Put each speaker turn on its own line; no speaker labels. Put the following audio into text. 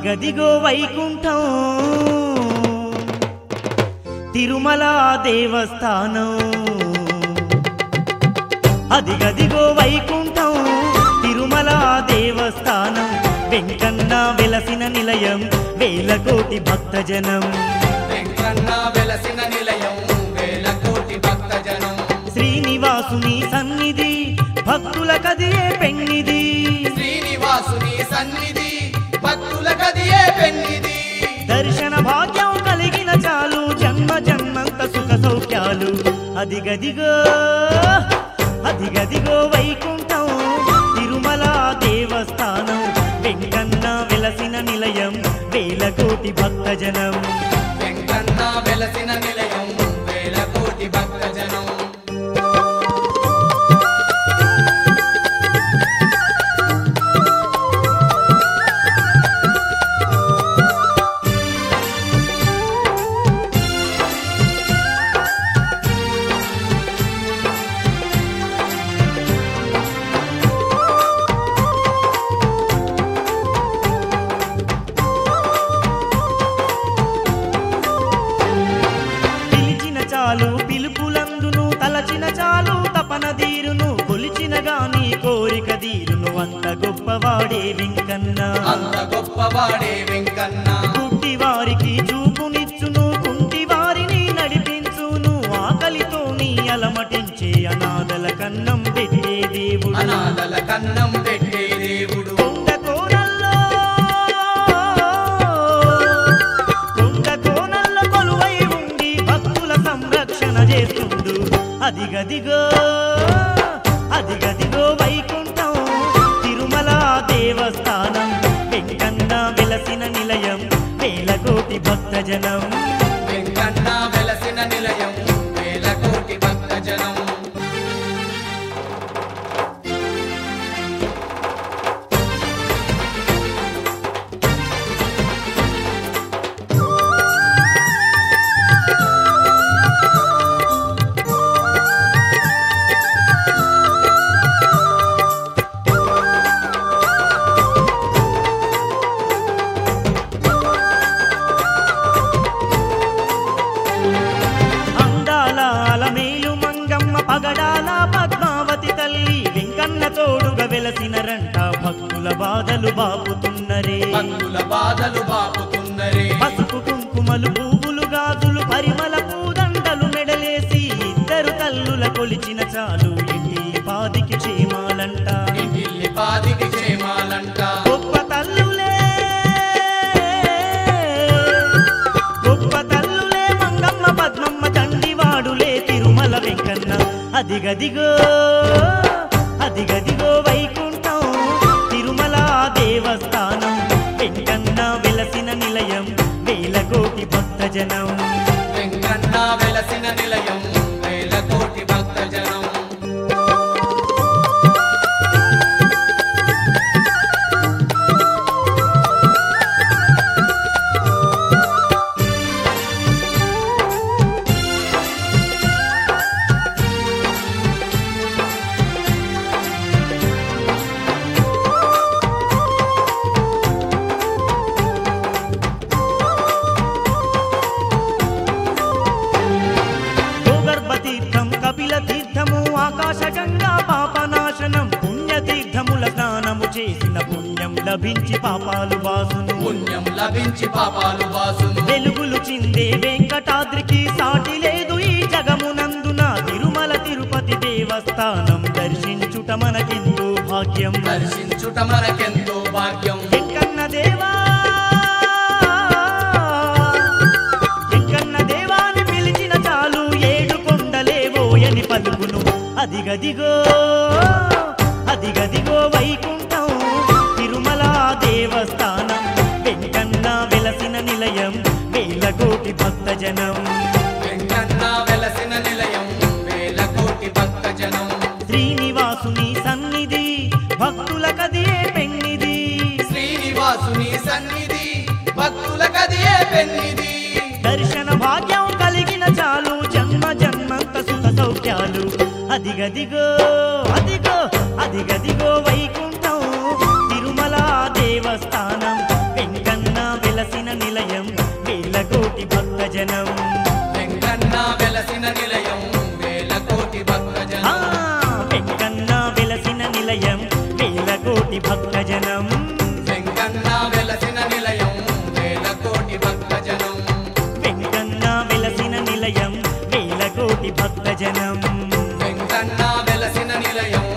అదిగదిగో వైకుంఠం తిరుమల దేవస్థానం అదిగదిగో వైకుంఠం తిరుమల దేవస్థానం వెంకన్న వెలసిన నిలయం వేల కోటి భక్తజనం
వెంకన్న వెలసిన నిలయం వేల కోటి భక్తజనం
శ్రీనివాసుని సన్నిధి భక్తుల కదియే పెన్నిది
శ్రీనివాసుని సన్నిధి భక్తుల కదియే పెన్నిది
దర్శన భాగ్యం కలిగిన చాలు జన్మ జన్మంత సుఖ సౌఖ్యాలు అదిగదిగో అదిగదిగో వైకుంఠం తిరుమల దేవస్థానం వెంకన్న వెలసిన నిలయం వేల కోటి భక్తజనం
వెంకన్న వెలసిన నిలయం వేల కోటి భక్తజనం
పిలిచిన చాలు పిలుపులందును తలచిన చాలు తపన తీరును కొలిచిన గాని కోరిక తీరును అంత గొప్పవాడే వెంకన్న
అంత గొప్పవాడే వెంకన్న
గుడ్డి వారికి చూపునిచ్చును కుంటి వారిని నడిపించును ఆకలితో నీ అలమటించే అనాథల కన్నం పెట్టే దేవుడు
అనాథల కన్నం పెట్టే దేవుడు
కొండ కోనల్లో కొండ కోనల్లో కొలువై ఉండి భక్తుల సంరక్షణ చేస్తుండు అదిగదిగో అదిగదిగో వైకుంఠం తిరుమల దేవస్థానం వెంకన్న వెలసిన నిలయం వేల కోటి భక్తజనం
వెంకన్న వెలసిన నిలయం వేల కోటి భక్తజనం
అందాల అలమేలు మంగమ్మ పగడాల పద్మావతి తల్లి వెంకన్న తోడుగా వెలసినరంట భక్తుల బాధలు బాపుతున్నరే
భక్తుల బాధలు బాపుతున్నరే
పసుపు కుంకుమలు పువ్వులు గాజులు పరిమళ పూదండలు మెడలేసి ఇద్దరు తల్లుల కొలిచిన చాలు ఇంటి పాదికి క్షేమాలంట
ఇంటిల్లి పాదికి క్షేమాలంట
గొప్ప తల్లులే గొప్ప తల్లులే మంగమ్మ పద్మమ్మ తండ్రివాడులే తిరుమల వెంకన్న అదిగదిగో అదిగదిగో వైకుంఠం తిరుమల దేవస్థానం వెంకన్న వెలసిన నిలయం వేల కోటి భక్తజనం
వెంకన్న వెలసిన నిలయం వేల కోటి భక్తజనం
భూగర్భ తీర్థం కపిల తీర్థము ఆకాశ గంగా పాపనాశనం పుణ్యతీర్థముల స్నానము చేసిన పుణ్యం లభించి పాపాలు వాసును
పుణ్యం లభించి పాపాలు వాసును
వెలుగులు చిందే వెంకటాద్రికి సాటి లేదు ఈ జగమునందున తిరుమల తిరుపతి దేవస్థానం దర్శించుట మనకెంతో భాగ్యం
దర్శించుట మనకెంతో భాగ్యం
వెంకన్న దేవా వెంకన్న దేవాని పిలిచిన చాలు ఏడు కొండలేవోయని పలుకును అదిగదిగో అదిగదిగో వైకుంఠం తిరుమల దేవస్థానం వెంకన్న వెలసిన నిలయం వేల కోటి భక్తజనం
వెంకన్న వెలసిన నిలయం వేల కోటి భక్తజనం
శ్రీనివాసుని సన్నిధి భక్తుల కదియే పెన్నిది
శ్రీనివాసుని సన్నిధి భక్తుల కదియే పెన్నిది
దర్శన భాగ్యం కలిగిన చాలు జన్మ జన్మంత సుఖ సౌఖ్యాలు అదిగదిగో అదిగో అదిగదిగో వైకుంఠం తిరుమల దేవస్థానం వెంకన్న వేల కోటి భక్తజనం
వెంకన్న వెలసిన నిలయం వేల కోటి భక్తజనం
వెంకన్న వెలసిన నిలయం వేల కోటి భక్తజనం
వెంకన్న వెలసిన నిలయం